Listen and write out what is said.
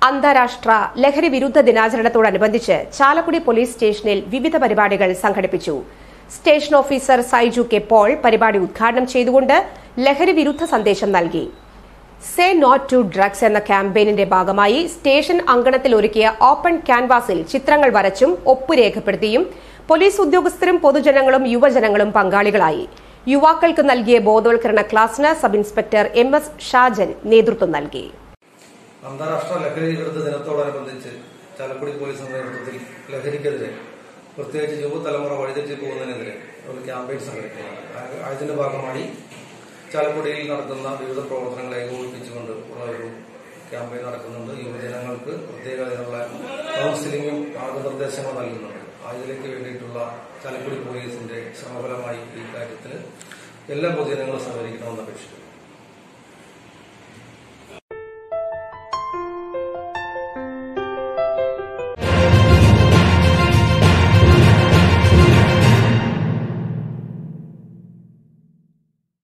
അന്താരാഷ്ട്ര ലഹരി വിരുദ്ധ ദിനാചരണത്തോടനുബന്ധിച്ച് ചാലക്കുടി പോലീസ് സ്റ്റേഷനിൽ വിവിധ പരിപാടികൾ സംഘടിപ്പിച്ചു station officer Saiju K Paul പരിപാടി ഉദ്ഘാടനം ചെയ്തുകൊണ്ട് ലഹരി വിരുദ്ധ സന്ദേശം നൽകി സേ നോട്ട് ടു ഡ്രഗ്സ് എന്ന ക്യാമ്പയിനിന്റെ ഭാഗമായി സ്റ്റേഷൻ അങ്കണത്തിൽ ഒരുക്കിയ ഓപ്പൺ ക്യാൻവാസിൽ ചിത്രങ്ങൾ വരച്ചും ഒപ്പു രേഖപ്പെടുത്തിയും പോലീസ് ഉദ്യോഗസ്ഥരും പൊതുജനങ്ങളും യുവജനങ്ങളും പങ്കാളികളായി യുവാക്കൾക്ക് നൽകിയ ബോധവൽക്കരണ ക്ലാസിന് sub inspector M S Shajan നേതൃത്വം നൽകി അന്താരാഷ്ട്ര ലഹരി വിരുദ്ധ ദിനത്തോടനുബന്ധിച്ച് ചാലക്കുടി പോലീസിന്റെ നേതൃത്വത്തിൽ ലഹരിക്കെതിരെ പ്രത്യേകിച്ച് യുവതലമുറ വഴിതെറ്റി പോകുന്നതിനെതിരെ ഒരു ക്യാമ്പയിൻ സംഘടിപ്പിക്കുകയാണ് ആ- അതിന്റെ ഭാഗമായി ചാലക്കുടിയിൽ നടത്തുന്ന വിവിധ പ്രവർത്തനങ്ങളെ ഏകോപിപ്പിച്ചുകൊണ്ട് ഉള്ള ഒരു ക്യാമ്പയിൻ നടക്കുന്നുണ്ട് യുവജനങ്ങൾക്ക് പ്രത്യേക അതിനുള്ള കൗൺസിലിംഗും മാർഗനിർദ്ദേശങ്ങളും നൽകുന്നുണ്ട് അതിലേക്ക് വേണ്ടിയിട്ടുള്ള ചാലക്കുടി പോലീസിന്റെ ശ്രമഫലമായി ഈ കാര്യത്തിൽ എല്ലാ പൊതുജനങ്ങളും സഹകരിക്കണമെന്ന് അപേക്ഷിക്കുന്നു